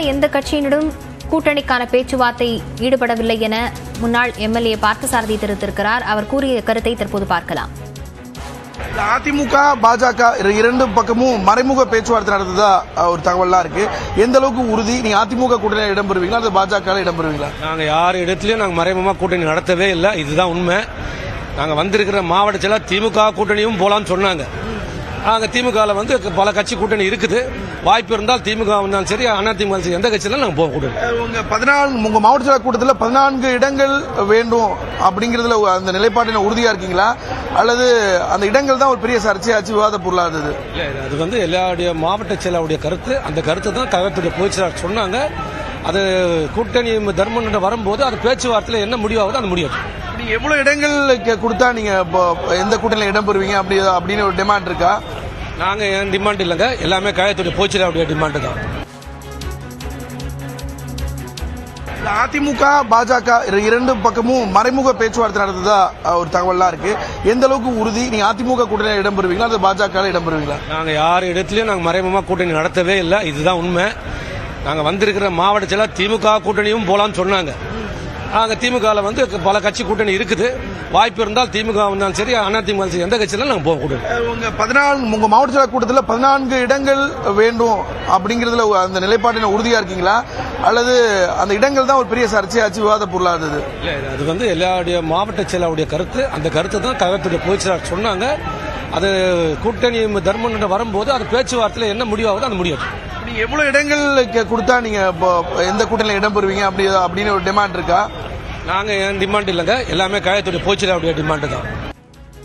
எந்த கட்சியினரும் கூட்டணிக்கான பேச்சுவார்த்தை ஈடுபடவில்லை என முன்னாள் எம்எல்ஏ பார்த்தசாரதி தெரிவித்திருக்கிறார் அவர் கூறிய கருத்தை தற்போது பார்க்கலாம் இந்த அதிமுக பாஜக இரு- இரண்டு பக்கமும் மறைமுக பேச்சுவார்த்தை நடந்ததா அஹ், ஒரு தகவல்லாம் இருக்கு எந்த அளவுக்கு உறுதி நீங்க அதிமுக கூட்டணியில் இடம்பெறுவீங்களா அல்லது பாஜக இடம்பெறுவீங்களா நாங்கள் யார் இடத்துலையும் நாங்கள் மறைமுகமாக கூட்டணி நடத்தவே இல்லை இதுதான் உண்மை நாங்கள் வந்திருக்கிற மாவட்ட செயலர் திமுக கூட்டணியும் போகலான்னு சொன்னாங்க நாங்கள் திமுகவில் வந்து பல கட்சி கூட்டணி இருக்குது வாய்ப்பு இருந்தால் திமுக வந்தாலும் சரி அண்ணா திமுக சரி எந்த கட்சியிலும் நாங்கள் போக கூட்டணி அஹ், உங்க பதினான்கு உங்க மாவட்ட செயலர் கூட்டத்தில் பதினான்கு இடங்கள் வேண்டும் அப்படிங்கிறதுல அந்த நிலைப்பாட்டின உறுதியா இருக்கீங்களா அல்லது அந்த இடங்கள் தான் ஒரு பெரிய சர்ச்சையாச்சு விவாத பொருளா இருந்தது இல்லை அது வந்து எல்லாருடைய மாவட்ட செயலாளருடைய கருத்து அந்த கருத்தை தான் கழகத்துடைய பொதுச் செயலாளர் சொன்னாங்க அது கூட்டணி தர்மன் வரும்போது அது பேச்சுவார்த்தையில் என்ன முடிவாகுதோ அது முடியாது நீங்க எவ்வளவு இடங்கள் க- கொடுத்தா நீங்க இப்போ எந்த கூட்டணியில் இடம்பெறுவீங்க அப்படி அப்படின்னு ஒரு டிமாண்ட் இருக்கா நாங்கள் என் டிமாண்ட் இல்லைங்க எல்லாமே கழகத்துடைய பொதுச் செயலாளருடைய டிமாண்டு தான் இந்த அதிமுக பாஜக இரு- இரண்டு பக்கமும் மறைமுக பேச்சுவார்த்தை நடந்ததா அஹ், ஒரு தகவல்லாம் இருக்கு எந்த அளவுக்கு உறுதி நீங்க அதிமுக கூட்டணியில் இடம்பெறுவீங்களா அல்லது பாஜக இடம்பெறுவீங்களா நாங்கள் யார் இடத்துலையும் நாங்கள் மறைமுகமாக கூட்டணி நடத்தவே இல்லை இதுதான் உண்மை நாங்கள் வந்திருக்கிற மாவட்ட செயலர் திமுக கூட்டணியும் போகலான்னு சொன்னாங்க நாங்கள் திமுகவில் வந்து பல கட்சி கூட்டணி இருக்குது வாய்ப்பு இருந்தால் திமுக வந்தாலும் சரி அண்ணா திமுக சரி எந்த கட்சியிலும் நாங்கள் போக கூட்டணி அஹ், உங்க பதினான்கு உங்க மாவட்ட செயலர் கூட்டத்தில் பதினான்கு இடங்கள் வேண்டும் அப்படிங்கிறதுல அந்த நிலைப்பாட்டின உறுதியா இருக்கீங்களா அல்லது அந்த இடங்கள் தான் ஒரு பெரிய சர்ச்சையாச்சு விவாத பொருளா இருந்தது இல்லை அது வந்து எல்லாருடைய மாவட்ட செயலாளருடைய கருத்து அந்த கருத்தை தான் கழகத்துடைய பொதுச் செயலாளர் சொன்னாங்க அது கூட்டணி தர்மன் வரும்போது அது பேச்சுவார்த்தையில் என்ன முடிவாகுதோ அது முடியாது நீங்க எவ்வளவு இடங்கள் க- கொடுத்தா நீங்க இப்போ எந்த கூட்டணியில் இடம்பெறுவீங்க அப்படி அப்படின்னு ஒரு டிமாண்ட் இருக்கா நாங்கள் என் டிமாண்ட் இல்லைங்க எல்லாமே கழகத்துடைய பொதுச் செயலாளருடைய டிமாண்டு தான்